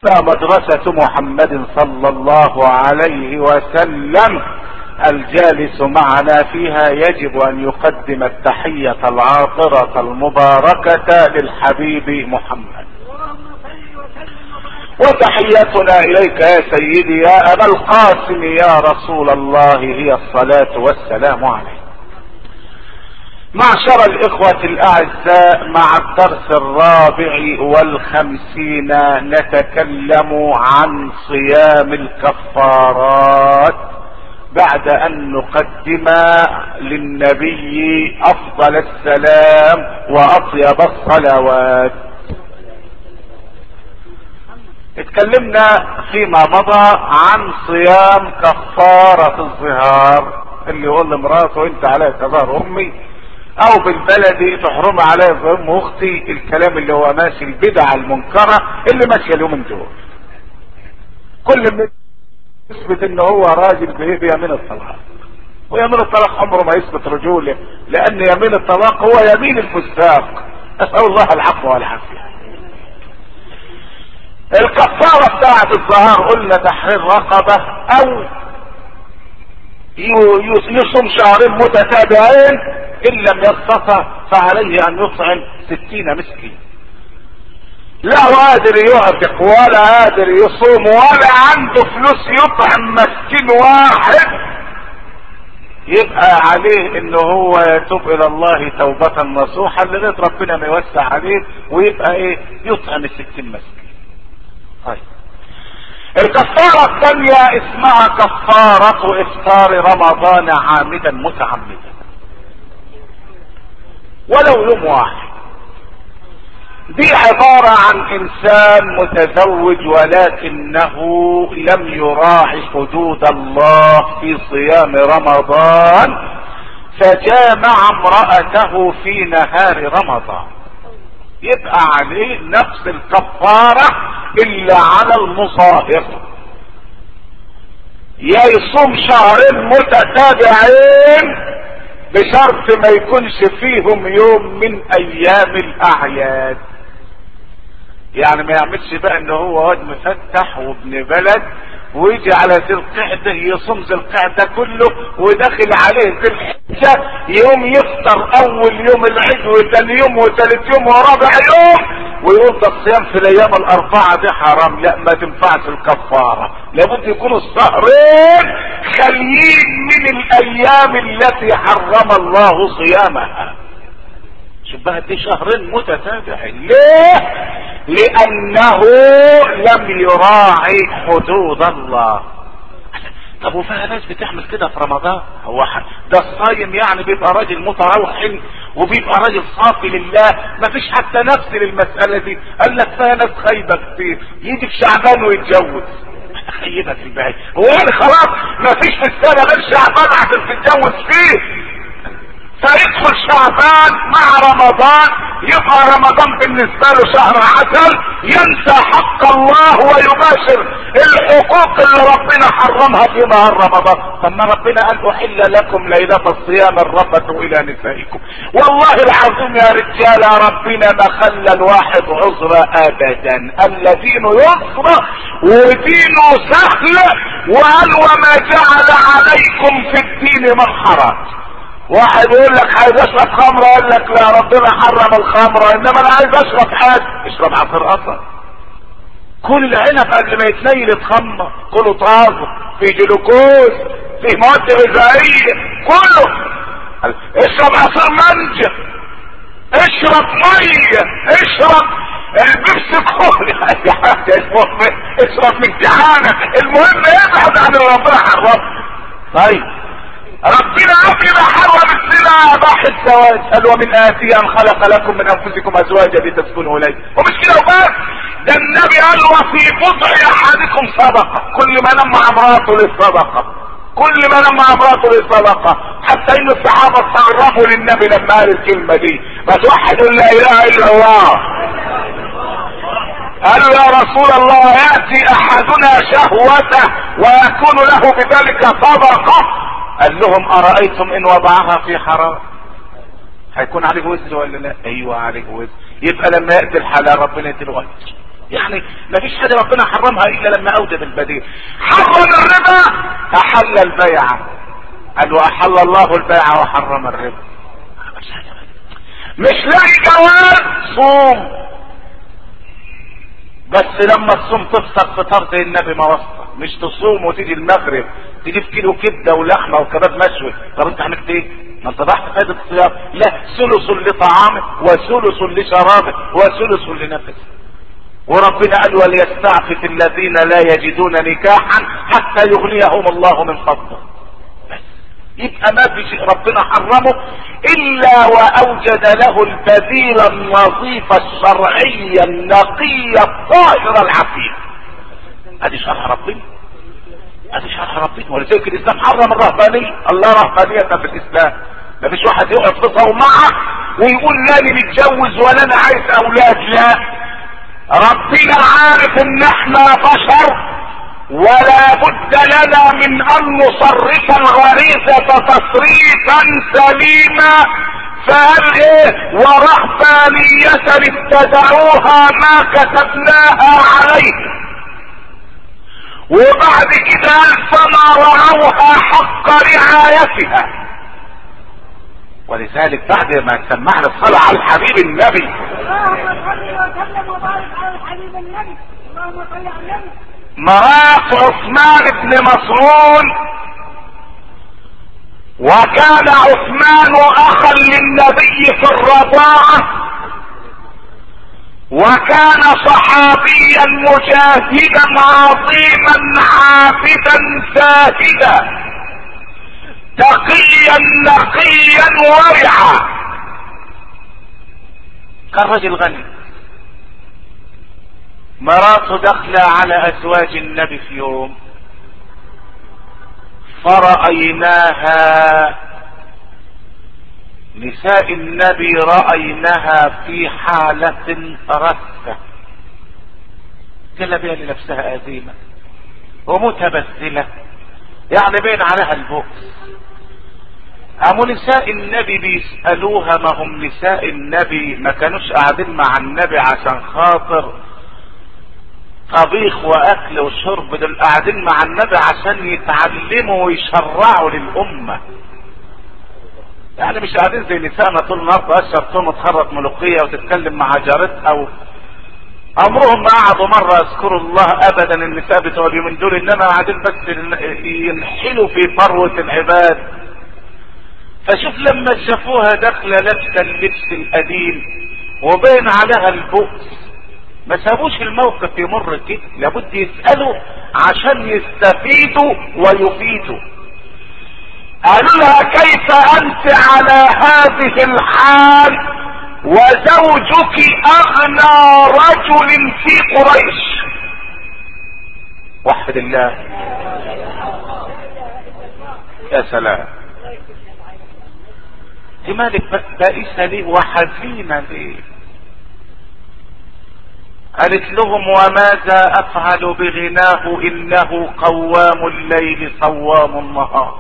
مدرسة محمد صلى الله عليه وسلم الجالس معنا فيها يجب ان يقدم التحية العاطرة المباركة للحبيب محمد وتحيتنا اليك يا سيدي يا ابا القاسم يا رسول الله هي الصلاة والسلام عليك معشر الاخوة الاعزاء مع الدرس الرابع والخمسين نتكلم عن صيام الكفارات بعد ان نقدم للنبي افضل السلام واطيب الصلوات اتكلمنا فيما مضى عن صيام كفارة الظهار اللي يقول لمراته انت عليها كظهر امي او بالبلدي تحرم عليا في ام اختي الكلام اللي هو ماشي البدع المنكرة اللي ماشية اليومين دول كل من يثبت ان هو راجل بيمين الطلاق ويمين الطلاق عمره ما يثبت رجوله لان يمين الطلاق هو يمين الفساق اسأل الله العفو والعافية الكفارة بتاعت الظهار قلنا تحرير رقبة او يصوم شهرين متتابعين ان لم يستطع فعليه ان يطعم ستين مسكين لا قادر يعتق ولا قادر يصوم ولا عنده فلوس يطعم مسكين واحد يبقى عليه ان هو يتوب الى الله توبة نصوحا لغاية ربنا ما يوسع عليه ويبقى ايه يطعم الستين مسكين طيب الكفارة الثانية اسمها كفارة افطار رمضان عامدا متعمدا ولو يوم واحد دي عبارة عن انسان متزوج ولكنه لم يراعي حدود الله في صيام رمضان فجامع امرأته في نهار رمضان يبقى عليه نفس الكفارة الا على المصاهر يا يصوم شهرين متتابعين بشرط ما يكونش فيهم يوم من ايام الاعياد يعني ما يعملش بقى ان هو واد مفتح وابن بلد ويجي على ذي القعدة يصوم ذي القعدة كله وداخل عليه ذي الحجة يوم يفطر اول يوم العيد وثاني يوم وثالث يوم ورابع يوم ويقول ده الصيام في الايام الاربعة دي حرام لا ما تنفعش الكفارة لابد يكونوا الشهرين خاليين من الايام التي حرم الله صيامها شبه دي شهرين متتابعين ليه لانه لم يراعي حدود الله طب وفيها ناس بتعمل كده في رمضان هو ده الصايم يعني بيبقى راجل متروحن وبيبقى راجل صافي لله ما فيش حتى نفس للمسألة دي قال لك فيها ناس خايبة كتير يجي في شعبان ويتجوز خيبة في البعيد هو يعني خلاص ما فيش في السنة غير شعبان عشان تتجوز فيه فيدخل شعبان مع رمضان يبقى رمضان بالنسبة له شهر عسل ينسى حق الله ويباشر الحقوق اللي ربنا حرمها في نهار رمضان طب ما ربنا قال احل لكم ليلة الصيام الرفث الى نسائكم والله العظيم يا رجال ربنا ما خلى الواحد عذر ابدا الذين يسر ودينه سهل وقال وما جعل عليكم في الدين من حرج واحد يقول لك عايز اشرب خمره يقول لك لا ربنا حرم الخمره انما انا عايز اشرب حاجه اشرب عصير قصب كل العنب قبل ما يتنيل يتخمر كله طازه في جلوكوز في مواد غذائيه كله اشرب عصير مانجا اشرب ميه اشرب البيبسي كولا اي حاجه المهم اشرب من جهانك المهم ابعد عن اللي ربنا حرمه طيب ربنا قبل ما حرم الزنا اباح الزواج قال ومن اتي ان خلق لكم من انفسكم ازواجا لتسكنوا اليه ومش كده وبس ده النبي قال وفي بضع احدكم صدقه كل ما نم امراته للصدقه كل ما نم امراته للصدقه حتى ان الصحابه استغربوا للنبي لما قال الكلمه دي ما توحدوا لا اله الا الله قالوا يا رسول الله ياتي احدنا شهوته ويكون له بذلك صدقه قال لهم ارايتم ان وضعها في حرام هيكون عليه وزر ولا لا ايوه عليه وزر يبقى لما ياتي الحلال ربنا يديله اجر يعني ما فيش حاجة ربنا حرمها الا لما اوجد البديل حرم الربا احل البيع قال واحل الله البيع وحرم الربا مش لاقي جواز صوم بس لما تصوم تفطر فطار زي النبي ما وصى مش تصوم وتيجي المغرب تجيب كيلو كبده ولحمه وكباب مشوي طب انت عملت ايه؟ ما انت ضحت فائده الصيام لا ثلث لطعامه وثلث لشرابه وثلث لنفسه وربنا قال وليستعفف الذين لا يجدون نكاحا حتى يغنيهم الله من فضله يبقى ما في شيء ربنا حرمه الا واوجد له البديل النظيف الشرعي النقي الطاهر العفيف ادي شرح ربنا ادي شرح ربنا ولذلك الاسلام حرم الرهبانيه الله رهبانيه في الاسلام ما فيش واحد يقف في صومعه ويقول لا متجوز ولا انا عايز اولاد لا ربنا عارف ان احنا بشر ولا بد لنا من ان نصرف الغريزة تصريفا سليما فقال ايه ورهبانية ابتدعوها ما كتبناها عليه وبعد كده قال فما رعوها حق رعايتها ولذلك بعد ما سمعنا الصلاة على الحبيب النبي اللهم صل وسلم وبارك على الحبيب النبي اللهم صل على النبي مرات عثمان بن مسعود وكان عثمان اخا للنبي في الرضاعة وكان صحابيا مجاهدا عظيما عابدا زاهدا تقيا نقيا ورعا كان رجل غني مراته داخلة على ازواج النبي في يوم فرأيناها نساء النبي رأيناها في حالة رثة جلبيها لنفسها أزيمة ومتبذلة يعني بين عليها البؤس قاموا نساء النبي بيسألوها ما هم نساء النبي ما كانوش قاعدين مع النبي عشان خاطر طبيخ واكل وشرب دول قاعدين مع النبي عشان يتعلموا ويشرعوا للامة يعني مش قاعدين زي نسائنا طول النهار تقشر توم تخرط ملوخية وتتكلم مع جارتها او عمرهم ما قعدوا مرة يذكروا الله ابدا النساء بتوع اليومين دول انما قاعدين بس ينحلوا في ثروة العباد فشوف لما شافوها داخلة لابسة اللبس القديم وبين عليها البؤس ما سابوش الموقف يمر كده لابد يسألوا عشان يستفيدوا ويفيدوا قالوا لها كيف انت على هذه الحال وزوجك اغنى رجل في قريش وحد الله يا سلام دي مالك بائسة ليه وحزينة ليه قالت لهم وماذا افعل بغناه انه قوام الليل صوام النهار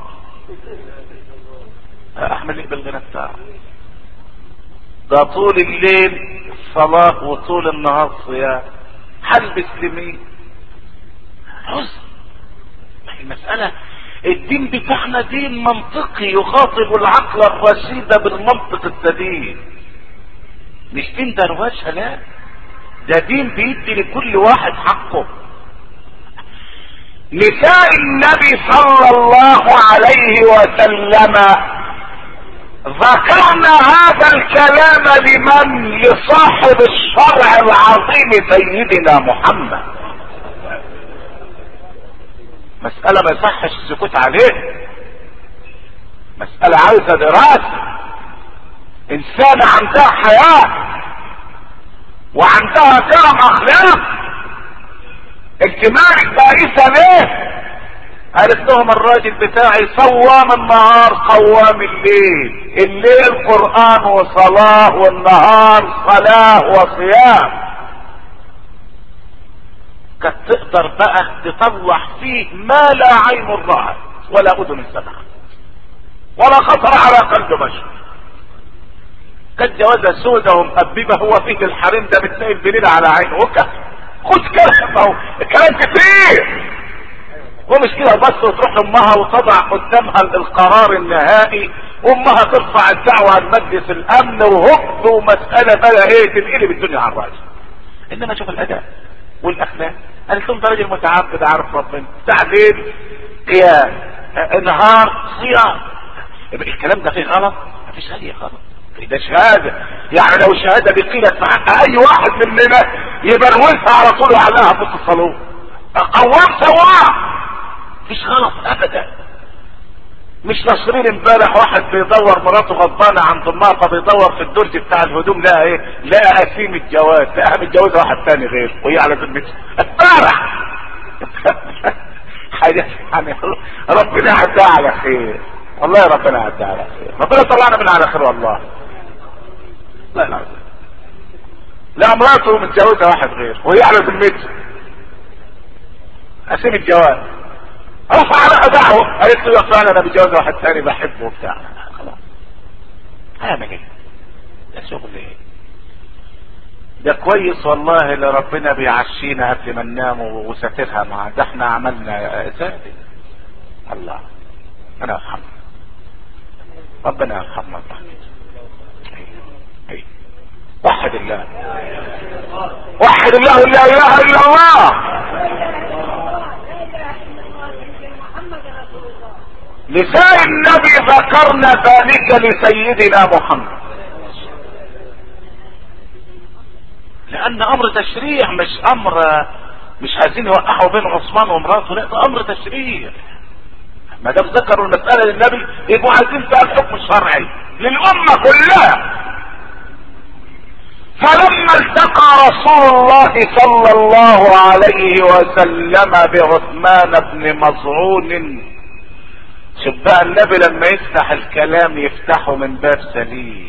احمل ايه بالغنى بتاعه ده طول الليل صلاة وطول النهار صيام هلبس لمين حزن المسألة الدين بتاعنا دين منطقي يخاطب العقل الرشيد بالمنطق السديد مش دين دروشه لا ده دين بيدي لكل واحد حقه نساء النبي صلى الله عليه وسلم ذكرنا هذا الكلام لمن لصاحب الشرع العظيم سيدنا محمد مسألة ما يصحش السكوت عليه مسألة عايزة دراسة انسانة عندها حياة وعندها كرم اخلاق اجتماعي بائسة ليه قالت لهم الراجل بتاعي صوام النهار قوام الليل الليل قرآن وصلاة والنهار صلاة وصيام كانت تقدر بقى تطلع فيه ما لا عين رأت ولا اذن سمعت ولا خطر على قلب بشر كانت جوازها سودة ومقببة هو فيه الحريم ده بتلاقي البليل على عين وكف خد كلام اهو الكلام كتير ومش كده بس وتروح لامها وتضع قدامها القرار النهائي وامها ترفع الدعوة لمجلس الامن وهب ومسألة بقى ايه تنقلب الدنيا على الراجل انما شوف الاداء والاخلاق قالت لهم ده راجل متعبد عارف ربنا بتاع ليل قيام آه، نهار صيام يبقى الكلام ده فيه غلط مفيش اي غلط ده شهادة يعني لو الشهادة دي قيلت في حق اي واحد مننا يبروزها على طول ويعلقها في الصالون قوام سواء مفيش غلط ابدا مش ناشرين امبارح واحد بيدور مراته غضبانه عند امها فبيدور في الدرج بتاع الهدوم لقى ايه؟ لقى قسيم الجواز لقاها متجوزه واحد تاني غير وهي على ذمته امبارح حاجه يعني ربنا يعدها على خير والله ربنا يعدها على خير ربنا طلعنا من على خير والله لا لا لا مراته متجوزه واحد غير وهي على ذمته قسيم الجواز رفع لها دعوة قالت له يا فلان انا متجوز واحد ثاني بحبه وبتاع خلاص هعمل ايه ده شغل ايه ده كويس والله اللي ربنا بيعشينا قبل ما ننام وساترها معاه ده احنا عملنا زادي الله ربنا يرحمنا ربنا يرحمنا وحد الله وحد الله لا اله الا الله لسان النبي ذكرنا ذلك لسيدنا محمد لان امر تشريع مش امر مش عايزين يوقعوا بين عثمان ومراته لا ده امر تشريع ما دام ذكروا المسألة للنبي يبقوا عايزين بقى الحكم الشرعي للأمة كلها فلما التقى رسول الله صلى الله عليه وسلم بعثمان بن مظعون شوف بقى النبي لما يفتح الكلام يفتحه من باب سليم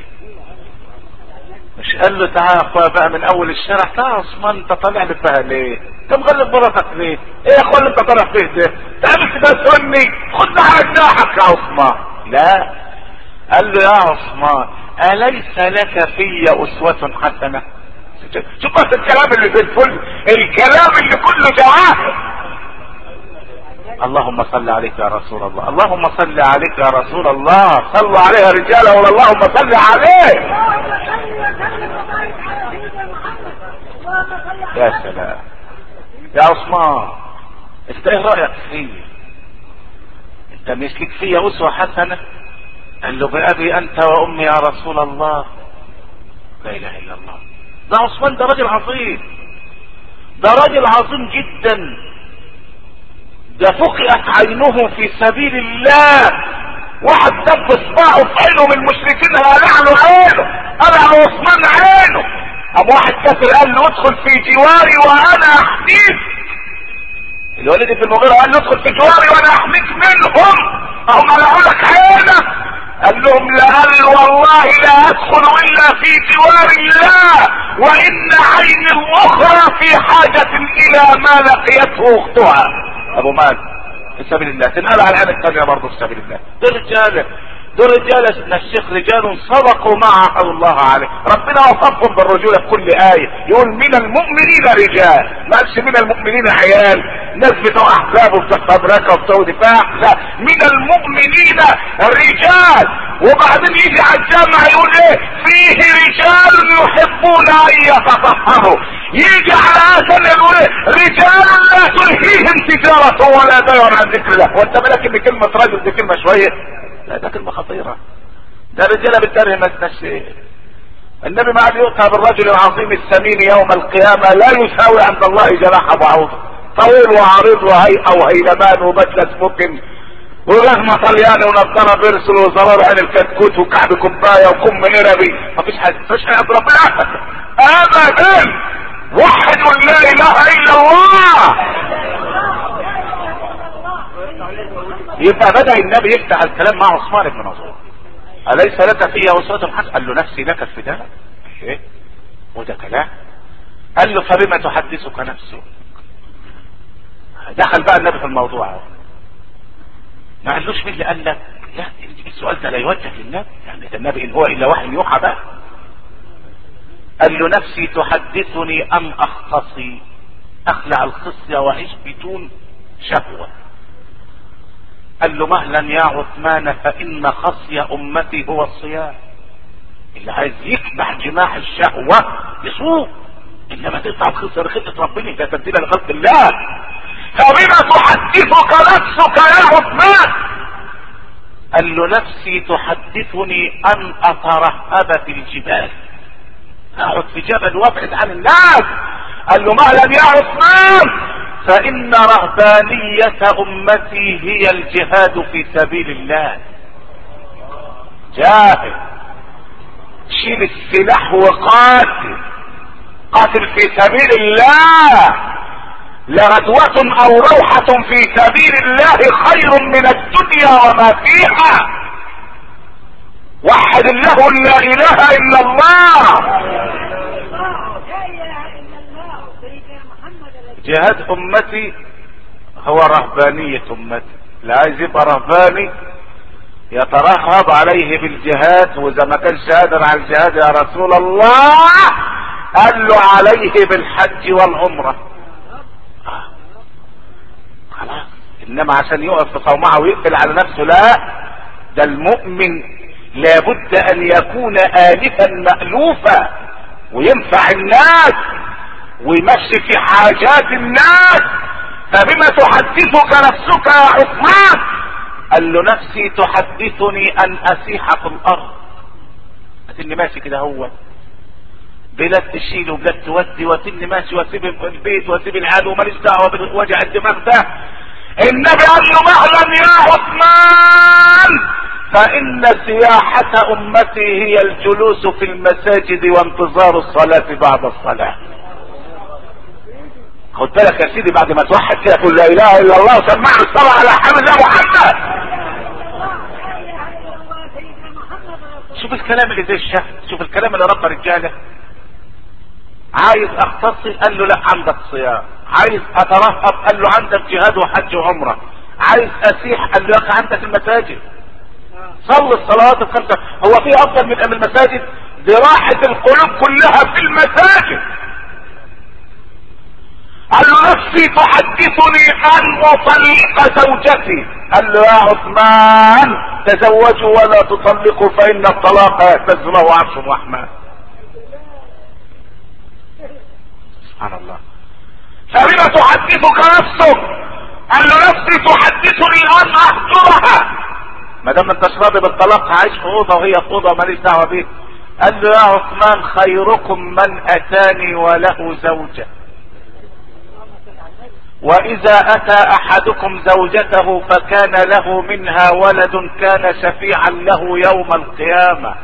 مش قال له تعالى يا اخويا بقى من اول الشارع تعالى يا عثمان انت طالع لي فيها ليه؟ انت مغلب مراتك ليه؟ ايه يا اخويا اللي انت طالع فيه ده؟ تعمل كده سني خد على جناحك يا عثمان لا قال له يا عثمان اليس لك في اسوة حسنة؟ شوف بس الكلام اللي في الفل الكلام اللي كله جواهر اللهم صل عليك يا رسول الله اللهم صل عليك يا رسول الله صلوا عليها رجالا ولا اللهم صل عليه يا سلام يا عثمان انت ايه رايك فيه انت مش لك فيا اسوه حسنه قال له بابي انت وامي يا رسول الله لا اله الا الله ده عثمان ده راجل عظيم ده راجل عظيم جدا ده فقئت عينه في سبيل الله واحد دب اصبعه في عينه من المشركين هلع له عينه قلع عثمان عينه ام واحد كافر قال له ادخل في جواري وانا احميك الوليد بن المغيرة قال له ادخل في جواري وانا احميك منهم اهم قلعوا لك عينك قال لهم لا قال والله لا ادخل الا في جوار الله وان عيني الاخرى في حاجة الى ما لقيته اختها ابو مال في سبيل الله تنقل على العين الثانية برضه في سبيل الله دول رجالة دول رجالة سيدنا الشيخ رجال صدقوا ما عهد الله عليه ربنا وصفهم بالرجولة في كل آية يقول من المؤمنين رجال ما قالش من المؤمنين عيال ناس بتوع احزاب وبتوع فبركة وبتوع دفاع لا من المؤمنين رجال وبعدين يجي على الجامع يقول ايه فيه رجال يحبون ان يتطهروا يجي على اثر يقول ايه رجال لا تلهيهم تجارة ولا بيع عن ذكر الله وانت بالك ان كلمة رجل دي كلمة شوية لا ده كلمة خطيرة ده رجالة بالتره ما تنشئ النبي ما عاد يؤتى بالرجل العظيم السمين يوم القيامة لا يساوي عند الله جناح بعوض طويل وعريض وهيئة وهيلمان وبدلة سموكن ولازمة طلياني ونضارة بيرسل وزرار عين الكتكوت وكعب كوباية وكم نربي مفيش حاجة مفيش حاجة ربنا ابدا وحد لا اله الا الله يبقى بدأ النبي يفتح الكلام مع عثمان بن عفان أليس لك في أسوة حسنة قال له نفسي لك الفداء ايه وده كلام قال له فبما تحدثك نفسك دخل بقى النبي في الموضوع اهو ما قالوش مين اللي قال لك لا السؤال ده لا يوجه للنبي يعني ده النبي ان هو الا وحي يوحى بقى قال له نفسي تحدثني ام اختصي اخلع الخصية واعيش بدون شهوة قال له مهلا يا عثمان فان خصي امتي هو الصيام اللي عايز يكبح جماح الشهوة يصوم انما تقطع الخصية لخطة ربنا ده تبديل لخلق الله فبما تحدثك نفسك يا عثمان قال له نفسي تحدثني ان اترهب في الجبال اقعد في جبل وابعد عن الناس قال له مهلا يا عثمان فان رهبانية امتي هي الجهاد في سبيل الله جاهد شيل السلاح وقاتل قاتل في سبيل الله لغدوة او روحة في سبيل الله خير من الدنيا وما فيها وحد الله لا اله الا الله لا اله الا الله سيدنا محمد الذي جهاد امتي هو رهبانية امتي لا عايز يبقى رهباني يترهب عليه بالجهاد واذا ما كانش قادر على الجهاد يا رسول الله قال له عليه بالحج والعمرة آه. خلاص انما عشان يقف في صومعه ويقفل على نفسه لا ده المؤمن لابد ان يكون الفا مألوفا وينفع الناس ويمشي في حاجات الناس فبما تحدثك نفسك يا عثمان قال له نفسي تحدثني ان اسيح في الارض اتني ماشي كده هو بلاد تشيل وبلاد تودي واتني ماشي واسيب البيت واسيب العيال وماليش دعوه بوجع الدماغ ده النبي قال له مهلا يا عثمان فان سياحة امتي هي الجلوس في المساجد وانتظار الصلاة بعد الصلاة خد بالك يا سيدي بعد ما توحد كده تقول لا اله الا الله وسمعنا الصلاة على حمد يا محمد لا اله الا الله سيدنا محمد رسول شوف الكلام اللي زي الشهد شوف الكلام اللي رب رجاله عايز اختصي قال له لا عندك صيام عايز اترهب قال له عندك جهاد وحج وعمره عايز اسيح قال له يا اخي عندك المساجد صل الصلوات الخمسة هو في افضل من من المساجد دي راحة القلوب كلها في المساجد قال له نفسي تحدثني ان اطلق زوجتي قال له يا عثمان تزوجوا ولا تطلقوا فان الطلاق يهتز له عرش الرحمن سبحان الله فبما تحدثك نفسك قال له نفسي تحدثني ان اهجرها ما دام انت راضي بالطلاق عايش في اوضه وهي في اوضه ماليش دعوه بيه قال له يا عثمان خيركم من اتاني وله زوجه واذا اتى احدكم زوجته فكان له منها ولد كان شفيعا له يوم القيامه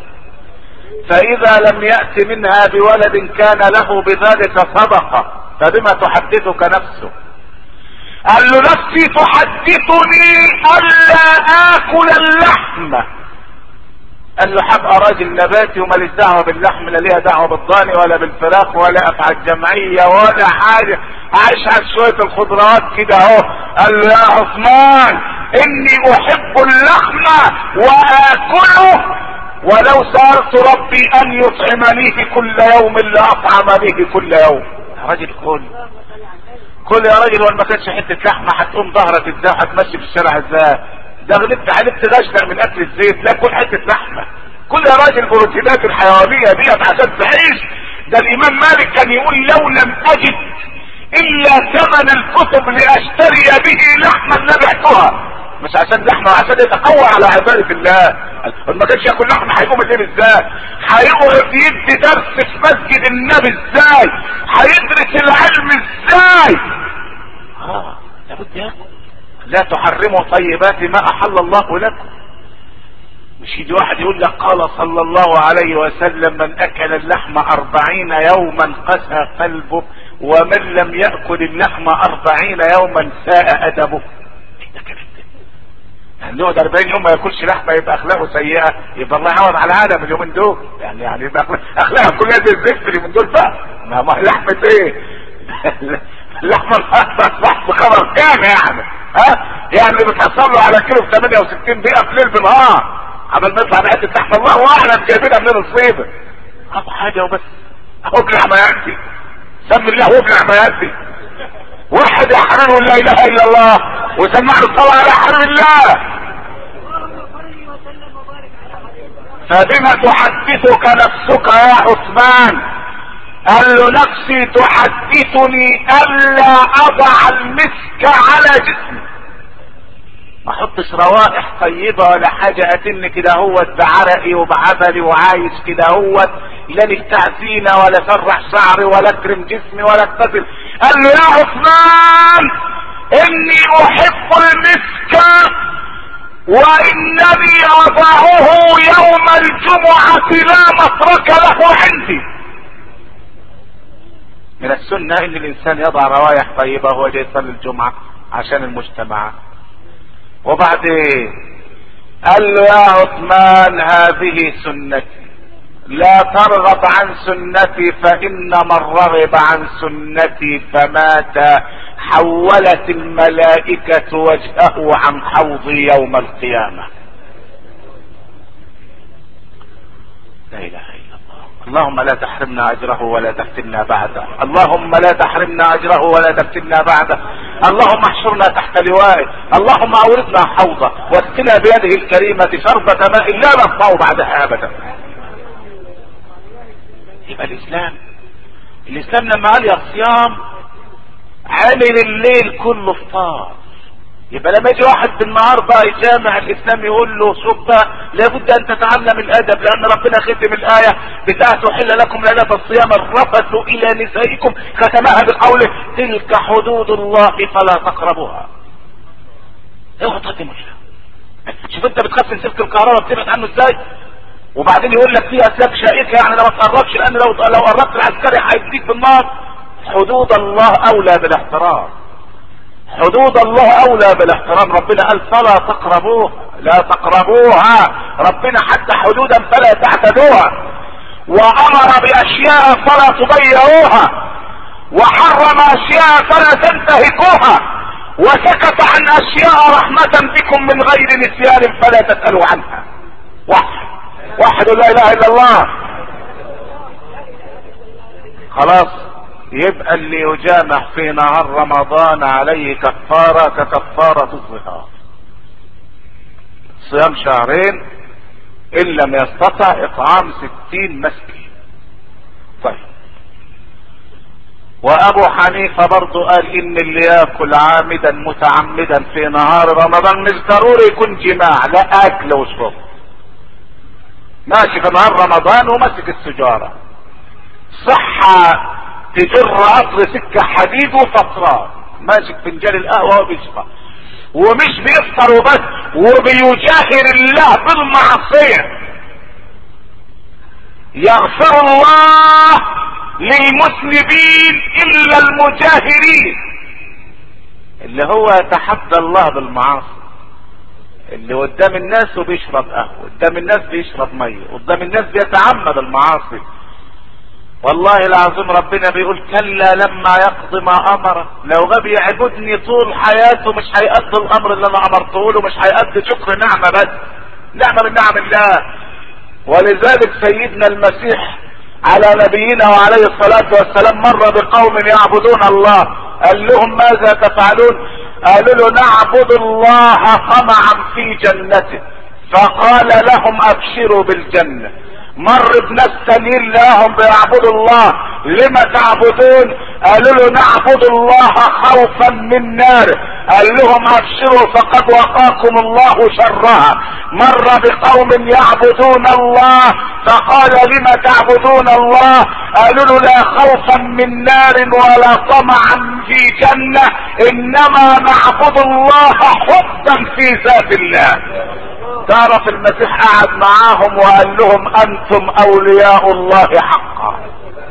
فاذا لم يات منها بولد كان له بذلك صدقه فبما تحدثك نفسك قال له نفسي تحدثني الا اكل اللحم قال له حبقى راجل نباتي وماليش دعوه باللحم لا ليها دعوه بالضاني ولا بالفراخ ولا افعى الجمعيه ولا حاجه عايش على شويه الخضروات كده اهو قال له يا عثمان اني احب اللحم واكله ولو سالت ربي ان يطعمنيه كل يوم لاطعم به كل يوم يا راجل كل كل يا راجل وان ما كانش حته لحمه هتقوم ظهرك ازاي هتمشي في الشارع ازاي ده غلبت علبت غشنا من اكل الزيت لا كل حته لحمه كل يا راجل بروتينات الحيوانيه ديت عشان تعيش ده الامام مالك كان يقول لو لم اجد الا ثمن الكتب لاشتري به لحما لبعتها مش عشان لحمه عشان يتقوى على عباده الله ما كانش ياكل لحمه هيقوم الليل ازاي هيقعد يدي درس في مسجد النبي ازاي هيدرس العلم ازاي اه لابد ياكل لا تحرموا طيبات ما احل الله لكم مش يجي واحد يقول لك قال صلى الله عليه وسلم من اكل اللحم اربعين يوما قسى قلبه ومن لم يأكل اللحم اربعين يوما ساء ادبه ايه ده كلام ده يعني يقعد 40 يوم ما ياكلش لحمه يبقى اخلاقه سيئه يبقى الله يعوض على العالم اليومين دول يعني يعني يبقى اخلاقها كلها زي الزفت اليومين دول بقى ما ما لحمه ايه اللحمه اصبحت بخبر كام يعني ها يعني بتحصل له على كيلو ب 68 دقيقه في ليل بنهار عمال ما يطلع بحته لحمه الله اعلم جايبينها منين الصيبه ابو حاجه وبس اهو بلحمه يأتي سمي الله هو بلحمه يأتي واحد يا حبيبي لا اله الا الله وسمعنا الصلاة على حبيب الله اللهم صل وسلم وبارك على حبيبك فبما تحدثك نفسك يا عثمان قال له نفسي تحدثني الا اضع المسك على جسمي ما احطش روائح طيبة ولا حاجة اتن كده هوت بعرقي وبعملي وعايش كده هوت لا بتاع زينة ولا سرح شعري ولا اكرم جسمي ولا اغتسل قال له يا عثمان اني احب المسك وانني اضعه يوم الجمعة لا مترك له عندي من السنة ان الانسان يضع روايح طيبة وهو جاي يصلي الجمعة عشان المجتمع وبعدين قال له يا عثمان هذه سنتي لا ترغب عن سنتي فان من رغب عن سنتي فمات حولت الملائكة وجهه عن حوضي يوم القيامة لا اله الا الله اللهم لا تحرمنا اجره ولا تفتنا بعده اللهم لا تحرمنا اجره ولا تفتنا بعده اللهم احشرنا تحت لوائه اللهم اوردنا حوضه واسقنا بيده الكريمة شربة ماء لا نطفأ بعدها ابدا يبقى الاسلام الاسلام لما قال يا صيام عامل الليل كله فطار يبقى لما يجي واحد بالنهار بقى يجامع الاسلام يقول له شوف بقى لابد ان تتعلم الادب لان ربنا ختم الايه بتاعته حل لكم ليله الصيام الرفث الى نسائكم ختمها بقوله تلك حدود الله فلا تقربوها اوعى تقدم وجهها شوف انت بتخاف من سلك الكهرباء بتبعد عنه ازاي وبعدين يقول لك فيه اسلاك شائكه يعني لو ما تقربش لان لو لو قربت العسكري هيديك بالنار حدود الله اولى بالاحترام حدود الله اولى بالاحترام ربنا قال فلا تقربوها لا تقربوها ربنا حتى حدودا فلا تعتدوها وامر باشياء فلا تضيعوها وحرم اشياء فلا تنتهكوها وسكت عن اشياء رحمة بكم من غير نسيان فلا تسألوا عنها واحد واحد لا اله الا الله خلاص يبقى اللي يجامع في نهار رمضان عليه كفارة ككفارة الظهار صيام شهرين ان لم يستطع اطعام ستين مسكين طيب وابو حنيفة برضو قال ان اللي ياكل عامدا متعمدا في نهار رمضان مش ضروري يكون جماع لا اكل وشرب ماشي في نهار رمضان ومسك السجارة صحة تجر قطر سكة حديد وفطران ماسك فنجان القهوة وبيشرب ومش بيفطر وبس وبيجاهر الله بالمعصية يغفر الله للمذنبين الا المجاهرين اللي هو يتحدى الله بالمعاصي اللي قدام الناس وبيشرب قهوة قدام الناس بيشرب مية قدام الناس بيتعمد المعاصي والله العظيم ربنا بيقول كلا لما يقضي ما امره لو غاب يعبدني طول حياته مش هيأدي الامر اللي انا امرته له مش هيأدي شكر نعمة بس نعمة من نعم الله ولذلك سيدنا المسيح على نبينا وعليه الصلاة والسلام مر بقوم يعبدون الله قال لهم ماذا تفعلون قالوا له نعبد الله طمعا في جنته فقال لهم ابشروا بالجنه مر بناس تانيين لهم بيعبدوا الله لما تعبدون قالوا له نعبد الله خوفا من نار قال لهم ابشروا فقد وقاكم الله شرها مر بقوم يعبدون الله فقال لما تعبدون الله قالوا له لا خوفا من نار ولا طمعا في جنة انما نعبد الله حبا في ذات الله تعرف المسيح قعد معاهم وقال لهم انتم اولياء الله حقا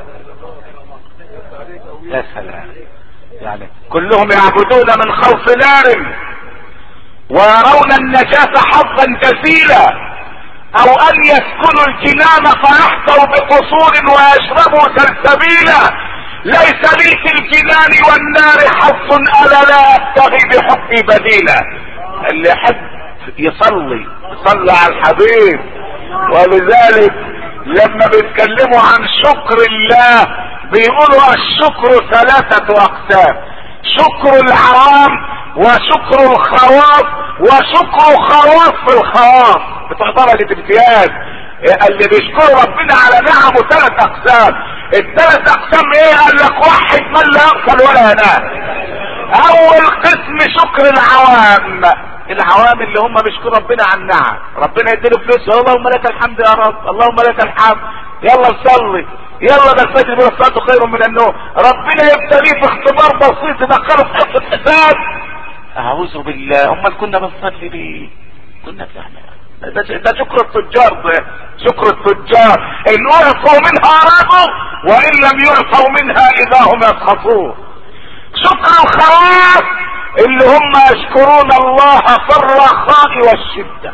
يا سلام يعني كلهم يعبدون من خوف نار ويرون النجاة حظا جزيلا او ان يسكنوا الجنان فيحظوا بقصور ويشربوا سلسبيلا ليس لي في الجنان والنار حظ انا لا ابتغي بحبي بديلا اللي يحب يصلي يصلي على الحبيب ولذلك لما بيتكلموا عن شكر الله بيقولوا الشكر ثلاثة اقسام شكر العوام وشكر الخواص وشكر خواص الخواص بتوع درجة امتياز اللي بيشكروا ربنا على نعمه ثلاث اقسام الثلاث اقسام ايه قال لك واحد من لا يغفل ولا ينام اول قسم شكر العوام العوام اللي هم بيشكروا ربنا على النعم ربنا يديله فلوس اللهم لك الحمد يا رب اللهم لك الحمد يلا نصلي يلا ده الفجر بيقول الصلاه خير من النوم ربنا يبتليه في اختبار بسيط يدخله في حصه حساب اعوذ بالله امال كنا بنصلي ليه كنا بنعمل ده, ده شكر التجار ده شكر التجار ان اعطوا منها رضوا وان لم يعطوا منها اذا هم يسخطون شكر الخواص اللي هم يشكرون الله في الرخاء والشدة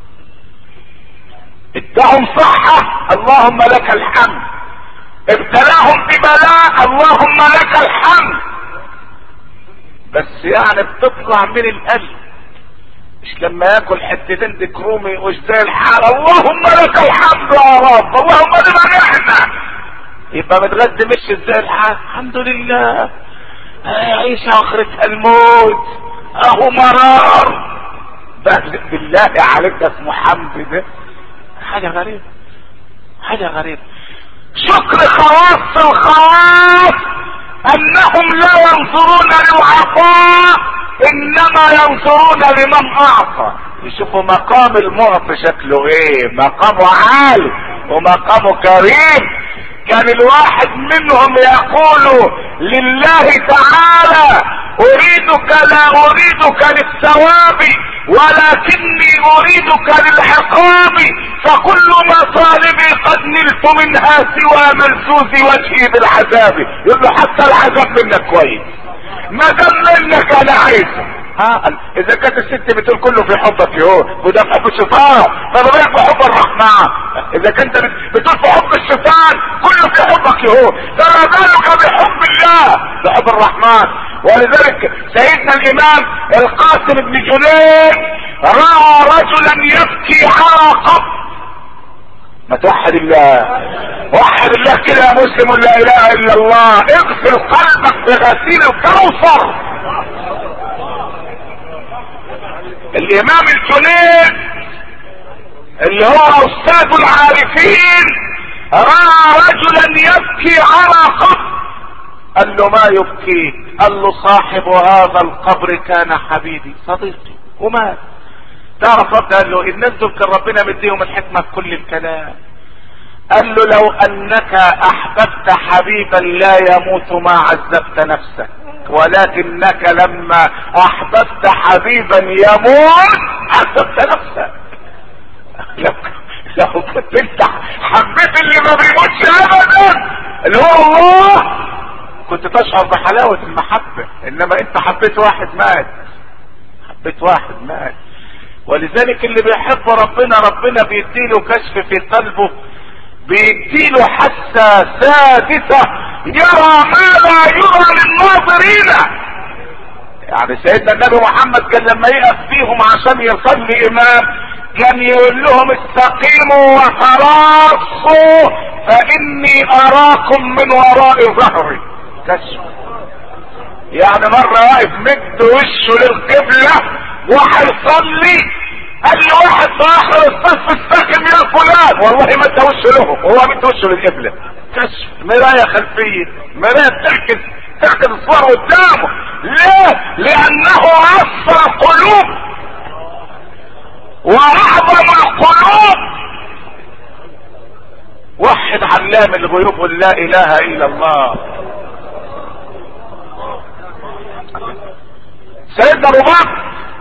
ادهم صحة اللهم لك الحمد ابتلاهم ببلاء اللهم لك الحمد بس يعني بتطلع من القلب مش لما ياكل حتتين دكرومي وش زي الحال اللهم لك الحمد يا رب اللهم لمن احنا يبقى متغدي مش زي الحال الحمد لله عيش اخرتها الموت اهو مرار بس بالله عليك ده اسمه حمد ده حاجة غريبة حاجة غريبة شكر خواص الخواص انهم لا ينظرون للعطاء انما ينظرون لمن اعطى يشوفوا مقام المعطي شكله ايه مقامه عالي ومقامه كريم كان الواحد منهم يقول لله تعالى اريدك لا اريدك للثواب ولكني اريدك للعقاب فكل مطالبي قد نلت منها سوى ملزوز وجهي بالعذاب يقول له حتى العذاب منك كويس ما دام منك انا عايزه ها اذا كانت الست بتقول كله في حبك يهو وده في حب الشيطان فما بالك بحب الرحمن اذا كنت بتقول في حب الشيطان كله في حبك يهو فما بالك بحب الله بحب الرحمن ولذلك سيدنا الامام القاسم بن جنيد راى رجلا يبكي على قبر ما توحد الله وحد الله كده يا مسلم لا اله الا الله اغسل قلبك بغسيل الكوثر الامام الجنيد اللي هو استاذ العارفين راى رجلا يبكي على قبر قال له ما يبكيك قال له صاحب هذا القبر كان حبيبي صديقي ومات تعرف رد قال له الناس دول كان ربنا مديهم الحكمة في كل الكلام قال له لو انك احببت حبيبا لا يموت ما عذبت نفسك ولكنك لما احببت حبيبا يموت عذبت نفسك لو لو كنت انت حبيت اللي ما بيموتش ابدا اللي هو الله كنت تشعر بحلاوة المحبة انما انت حبيت واحد مات حبيت واحد مات ولذلك اللي بيحب ربنا ربنا بيديله كشف في قلبه بيديله حاسة سادسة يرى ما لا يرى للناظرين يعني سيدنا النبي محمد كان لما يقف فيهم عشان يصلي امام كان يقول لهم استقيموا وتراصوا فاني اراكم من وراء ظهري كشف يعني مرة واقف مد وشه للقبلة وهيصلي قال لي واحد في اخر الصف استقم يا فلان والله ما انت وشه له وهو مد وشه للقبلة كشف مراية خلفية مراية بتعكس تعكس الصور قدامه ليه لانه اثر القلوب واعظم القلوب وحد علام الغيوب قل لا اله الا الله سيدنا ابو بكر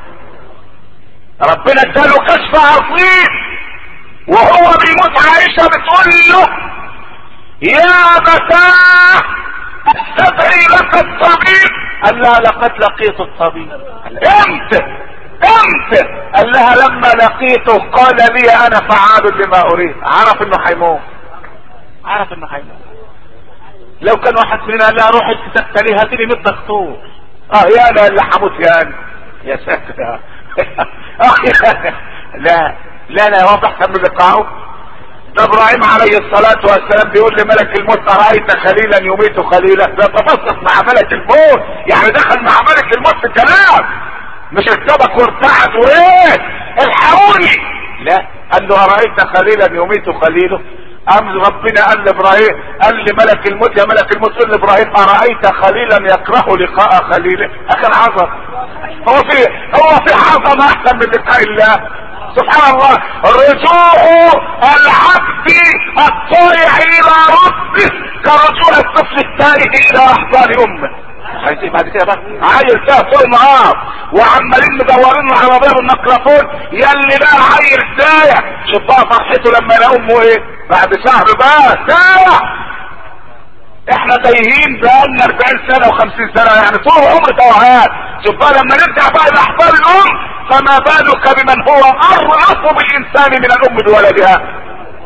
ربنا اداله كشف عظيم وهو بيموت عائشه بتقول له يا متاه استدعي لك الطبيب قال لها لقد لقيت الطبيب قال امتى امتى قال لها لما لقيته قال لي انا فعال لما اريد عرف انه هيموت عرف انه هيموت لو كان واحد مننا قال لها روح انت تقتلي هاتي لي 100 دكتور اه يا انا اللي هموت يا انا يا ساتر اه يا لا لا لا واضح كان لقاؤه ده ابراهيم عليه الصلاة والسلام بيقول لملك الموت ارايت خليلا يميت خليلا ده تفصص مع ملك الموت يعني دخل مع ملك الموت في كلام مش ارتبك وارتعد وايه الحقوني لا قال له ارايت خليلا يميت خليله ام ربنا قال لابراهيم قال لملك الموت يا ملك الموت قل لابراهيم ارايت خليلا يكره لقاء خليله اخر عظم هو في هو في عظمه احسن من لقاء الله سبحان الله رجوع العبد الطائع الى ربه كرجوع الطفل التائه الى احضان امه عايزين بعد كده بقى عيل فيها طول نهار وعمالين مدورين العربيه بالميكروفون يلي بقى عيل سايع شوف بقى فرحته لما يلاقوا امه ايه بعد شهر بقى سايع احنا تايهين بقالنا 40 سنه و50 سنه يعني طول عمر توهان شوف بقى لما نرجع بقى لاحضان الام فما بالك بمن هو ارأف بالانسان من الام بولدها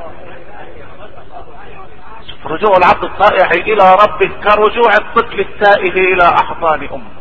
رجوع العبد الطائع الى ربه كرجوع الطفل التائه الى احضان امه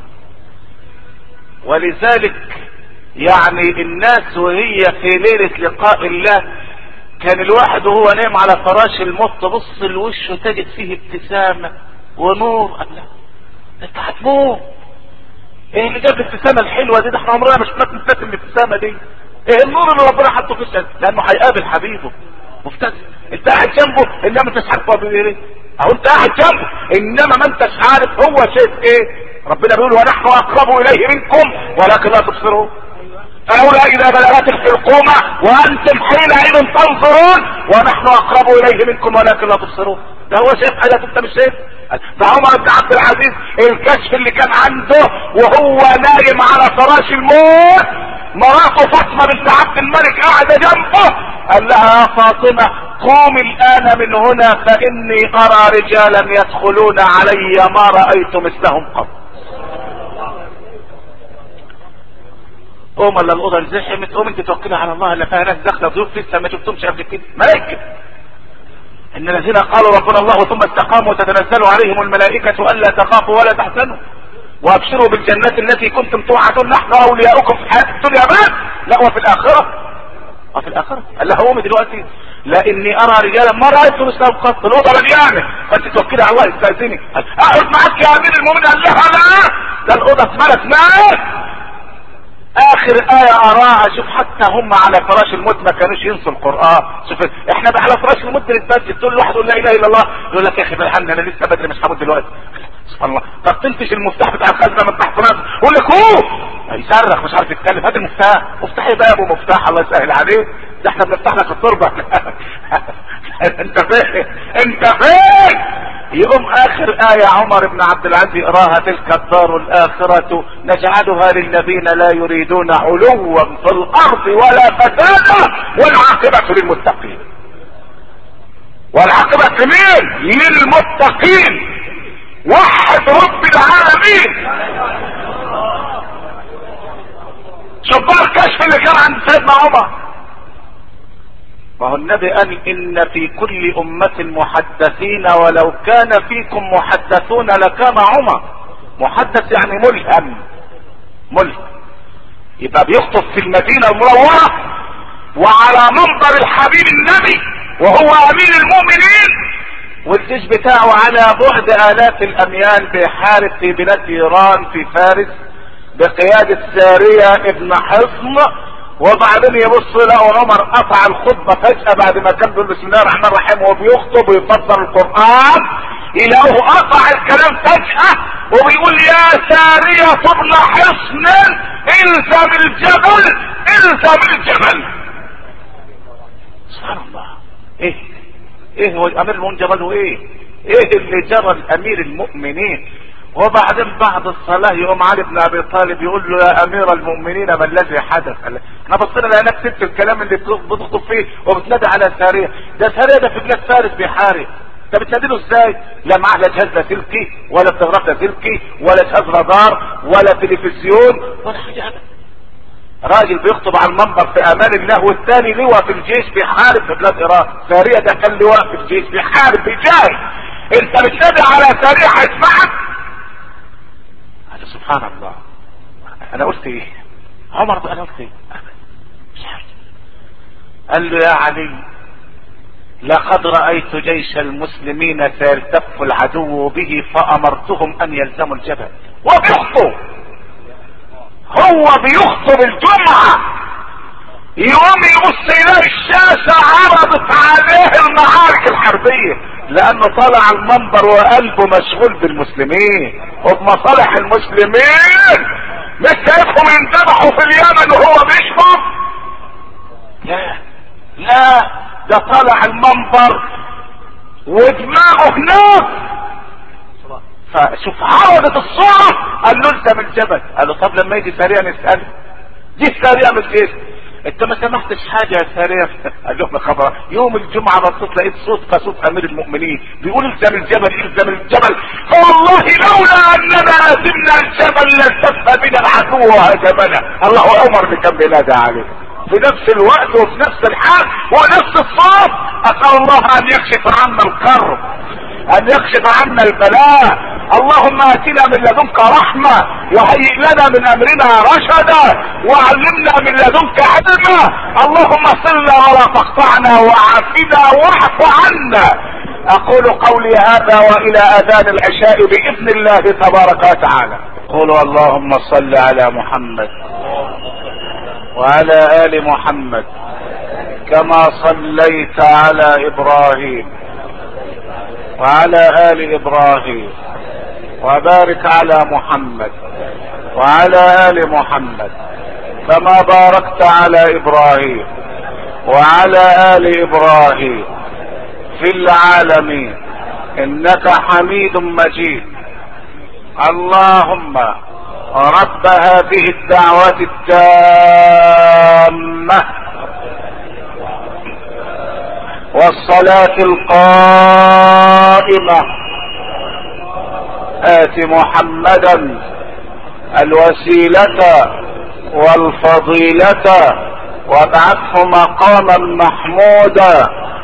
ولذلك يعني الناس وهي في ليلة لقاء الله كان الواحد وهو نايم على فراش الموت تبص لوشه تجد فيه ابتسامة ونور قال لا انت هتموت ايه اللي جاب الابتسامة الحلوة دي ده احنا عمرنا مش نبتسم الابتسامة دي ايه النور اللي ربنا حطه في الشمس لانه هيقابل حبيبه مبتسم انت قاعد جنبه انما انت مش عارف هو بيقول ايه اهو انت قاعد جنبه انما ما انتش عارف هو شايف ايه ربنا بيقول ونحن اقرب اليه منكم ولكن لا تبصرون فلولا اذا بلغت الحلقومة وانتم حينئذ تنظرون ونحن اقرب اليه منكم ولكن لا تبصرون ده هو شايف حاجة انت مش شايف ده عمر بن عبد العزيز الكشف اللي كان عنده وهو نايم على فراش الموت مراته فاطمة بنت عبد الملك قاعدة جنبه قال لها يا فاطمة قومي الان من هنا فاني ارى رجالا يدخلون علي ما رأيت مثلهم قط قوم الا الاوضه انزحمت قوم انت توكلي على الله اللي فيها ناس داخله ضيوف لسه ما شفتهمش قبل كده ملائكه ان الذين قالوا ربنا الله ثم استقاموا تتنزل عليهم الملائكه الا تخافوا ولا تحزنوا وابشروا بالجنات التي كنتم توعدون نحن اولياؤكم في الحياه الدنيا بس لا وفي الاخره وفي الاخره قال لها قومي دلوقتي لاني ارى رجالا ما رايت مثلهم قط الاوضه مليانه فانت توكلي على الله استاذني اقعد معاك يا امير المؤمنين قال لها لا ده الاوضه اتملت ناس اخر ايه اراها شوف حتى هم على فراش الموت ما كانوش ينسوا القران شوف احنا بقى على فراش الموت بنتسجد تقول لواحد يقول لا اله الا الله يقول لك يا اخي بالحمد انا لسه بدري مش هموت دلوقتي سبحان الله طب تنتش المفتاح بتاع الخزنه من تحت راسه يقول لك هو يصرخ مش عارف يتكلم هات المفتاح افتح ايه بقى يا ابو مفتاح الله يسهل عليك ده احنا بنفتح لك التربه انت فين انت فين يقوم اخر آية عمر بن عبد العزيز يقراها تلك الدار الاخرة نجعلها للذين لا يريدون علوا في الارض ولا فسادا والعاقبة للمتقين والعاقبة لمين للمتقين وحد رب العالمين شوف بقى الكشف اللي كان عند سيدنا عمر وهو النبي قال ان في كل امة محدثين ولو كان فيكم محدثون لكان عمر محدث يعني ملهم ملهم يبقى بيخطب في المدينة المنورة وعلى منبر الحبيب النبي وهو امين المؤمنين والجيش بتاعه على بعد الاف الاميال بيحارب في بلاد ايران في فارس بقيادة سارية ابن حصن وبعدين يبص لقوا عمر قطع الخطبة فجأة بعد ما كان بيقول بسم الله الرحمن الرحيم وهو بيخطب ويفسر القرآن يلاقوه قطع الكلام فجأة وبيقول يا سارية ابن حصن الزم الجبل الزم الجبل سبحان الله ايه ايه هو امير المؤمنين جبل وايه ايه اللي جرى الامير المؤمنين وبعدين بعد الصلاة يقوم علي بن ابي طالب يقول له يا امير المؤمنين ما الذي حدث احنا بصينا لقيناك سبت الكلام اللي بتخطب فيه وبتنادي على سارية ده سارية ده في بلاد فارس بيحارب انت بتنادي له ازاي لا معاه لا جهاز لاسلكي ولا تلغراف لاسلكي ولا جهاز رادار ولا تلفزيون ولا حاجة ابدا راجل بيخطب على المنبر في امان الله والثاني لواء في الجيش بيحارب في بلاد ايران سارية ده كان لواء في الجيش بيحارب بيجاهد انت بتنادي على سارية هيسمعك هذا سبحان الله انا قلت ايه عمر انا قلت ايه مش عارف قال له يا علي لقد رأيت جيش المسلمين سيلتف العدو به فأمرتهم أن يلزموا الجبل وبيخطوا هو بيخطب الجمعة يقوم يبص يلاقي الشاشة عرضت عليه المعارك الحربية لانه طلع المنبر وقلبه مشغول بالمسلمين وبمصالح المسلمين مش شايفهم ينذبحوا في اليمن وهو بيشرب لا لا ده طلع المنبر ودماغه هناك فشوف عرضت الصورة قال له الزم الجبل قال له طب لما يجي سريع نسأله دي السريع من ايه انت ما سمحتش حاجة يا سريع قال لهم خبر يوم الجمعة بصيت لقيت صوت كصوت امير المؤمنين بيقول الزم الجبل الزم الجبل فوالله لولا اننا لازمنا الجبل لالتف بنا العدو وهزمنا الله امر بكم بنادى عليه في نفس الوقت وفي نفس الحال ونفس الصوت اسال الله ان يكشف عنا الكرب ان يكشف عنا البلاء اللهم اتنا من لدنك رحمة وهيئ لنا من امرنا رشدا وعلمنا من لدنك علما اللهم صلنا ولا تقطعنا وعافنا واعف عنا اقول قولي هذا والى اذان العشاء باذن الله تبارك وتعالى قولوا اللهم صل على محمد وعلى ال محمد كما صليت على ابراهيم وعلى ال ابراهيم وبارك على محمد وعلى ال محمد كما باركت على ابراهيم وعلى ال ابراهيم في العالمين انك حميد مجيد اللهم رب هذه الدعوة التامة والصلاة القائمة آت محمدا الوسيلة والفضيلة وابعثه مقاما محمودا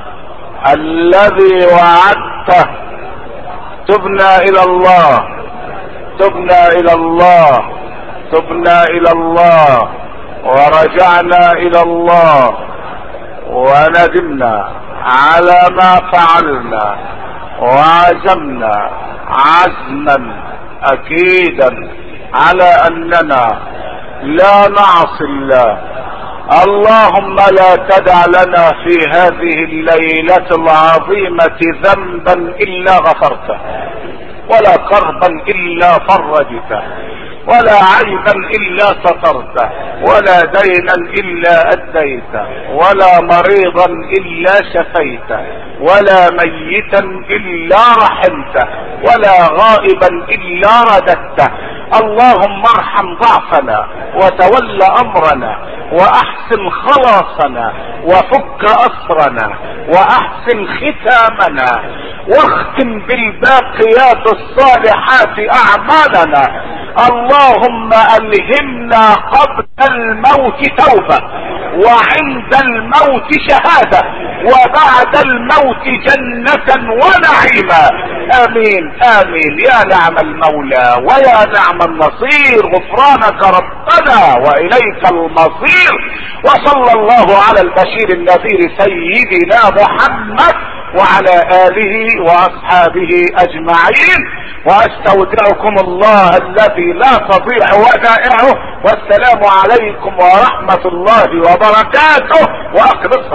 الذي وعدته تبنا الى الله تبنا الى الله تبنا الى الله ورجعنا الى الله وندمنا على ما فعلنا وعزمنا عزما اكيدا على اننا لا نعصي الله اللهم لا تدع لنا في هذه الليلة العظيمة ذنبا الا غفرته ولا كربا الا فرجته ولا عيبا الا سترته ولا دينا الا اديته ولا مريضا الا شفيته ولا ميتا الا رحمته ولا غائبا الا رددته اللهم ارحم ضعفنا وتول امرنا واحسن خلاصنا وفك اسرنا واحسن ختامنا واختم بالباقيات الصالحات اعمالنا اللهم الهمنا قبل الموت توبه وعند الموت شهاده وبعد الموت جنه ونعيما امين امين يا نعم المولى ويا نعم النصير غفرانك ربنا واليك المصير وصلى الله على البشير النذير سيدنا محمد وعلى اله واصحابه اجمعين واستودعكم الله الذي لا تضيع ودائعه والسلام عليكم ورحمه الله وبركاته واقم الصلاه